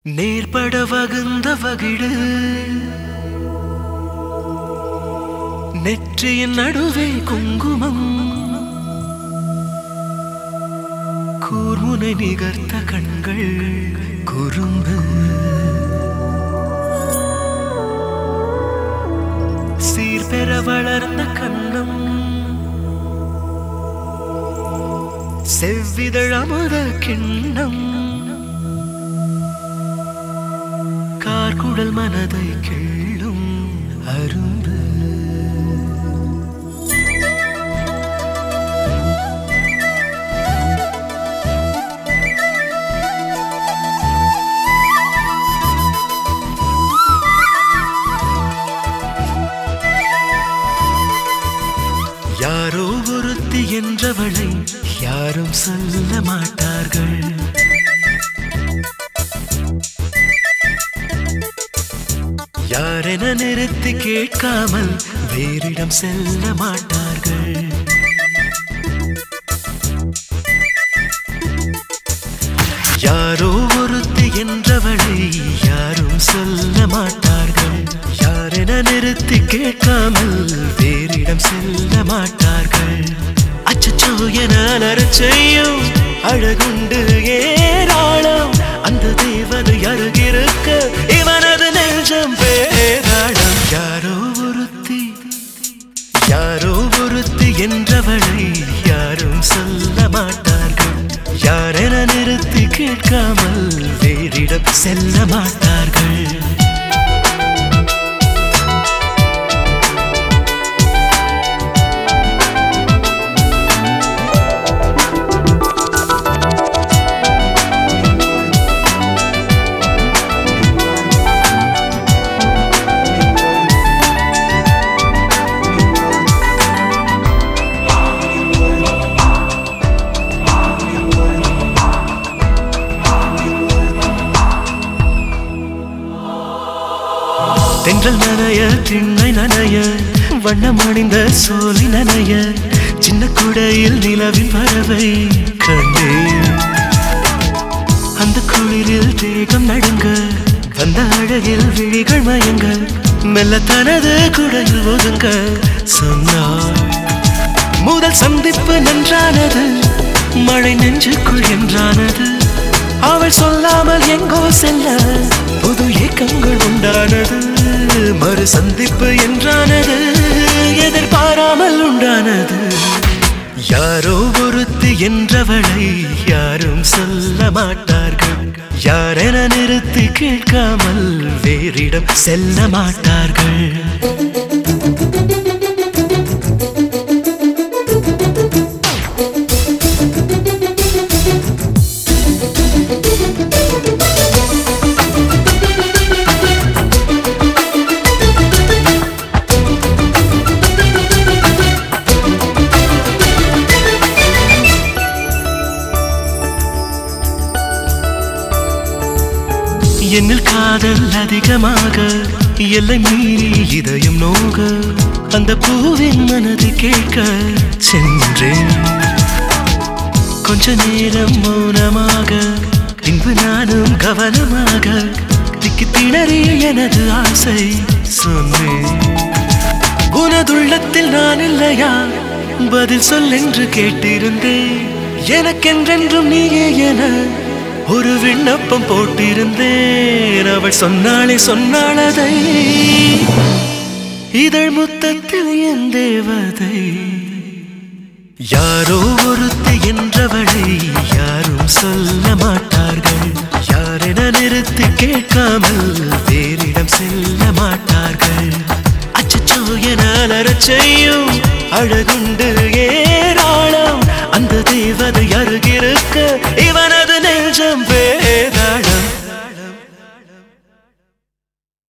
நேர்பட வகுந்த வகிடு நெற்றியின் நடுவே குங்குமம் கூர்முனை நிகர்த்த கண்கள் குறும்பு சீர்பெற வளர்ந்த கண்ணம் செவ்விதழ் அமுத கிண்ணம் கார்குடல் மனதை கிள்ளும் அரும்பு யாரோ ஒருத்தி என்றவளை யாரும் சொல்ல மாட்டார்கள் யாரென நிறுத்தி கேட்காமல் வேறிடம் செல்ல மாட்டார்கள் யாரோ ஒருத்தி என்றவளை யாரும் சொல்ல மாட்டார்கள் யாரென நிறுத்தி கேட்காமல் வேறிடம் செல்ல மாட்டார்கள் அச்சச்சோ என அலறச் செய்யும் அழகுண்டு ஏராளம் அந்த தேவதை அருகிருக்க இவனது நெஞ்சம் பேராளம் யாரோ ஒருத்தி யாரோ ஒருத்தி என்றவளை யாரும் சொல்ல மாட்டார்கள் யாரென நிறுத்தி கேட்காமல் வேறிடம் செல்ல மாட்டார்கள் தென்றல் நனைய திண்ணை நனைய வண்ணமணிந்த சோலி நனைய சின்ன குடையில் நிலவின் பறவை கண்டேன் அந்த குளிரில் தேகம் நடுங்க வந்த அழகில் விழிகள் மயங்க மெல்ல தனது குடையில் ஒதுங்க சொன்னாள் முதல் சந்திப்பு நன்றானது மழை நெஞ்சுக்குள் என்றானது அவள் சொல்லாமல் எங்கோ செல்ல புது ஏக்கங்கள் உண்டானது மறு சந்திப்பு என்றானது எதிர்பாராமல் உண்டானது யாரோ ஒருத்தி என்றவளை யாரும் சொல்ல மாட்டார்கள் யாரென நிறுத்தி கேட்காமல் வேறிடம் செல்ல மாட்டார்கள் என்னில் காதல் அதிகமாக எல்லை மீறி இதயம் நோக அந்த பூவின் மனது கேட்க சென்றேன் கொஞ்ச நேரம் மௌனமாக பின்பு நானும் கவனமாக திக்கி திணறிய எனது ஆசை சொன்னேன் உனதுள்ளத்தில் நான் இல்லையா பதில் சொல் என்று கேட்டிருந்தேன் எனக்கென்றென்றும் நீயே என ஒரு விண்ணப்பம் போட்டிருந்தேன் அவள் சொன்னாளே சொன்னாளதை இதழ் முத்தத்தில் என் தேவதை யாரோ ஒருத்தி என்றவளை யாரும் சொல்ல மாட்டார்கள் யாரென நிறுத்தி கேட்காமல் வேறிடம் செல்ல மாட்டார்கள் அச்சச்சோ என அலறச் செய்யும் அழகுண்டு ஏராளம்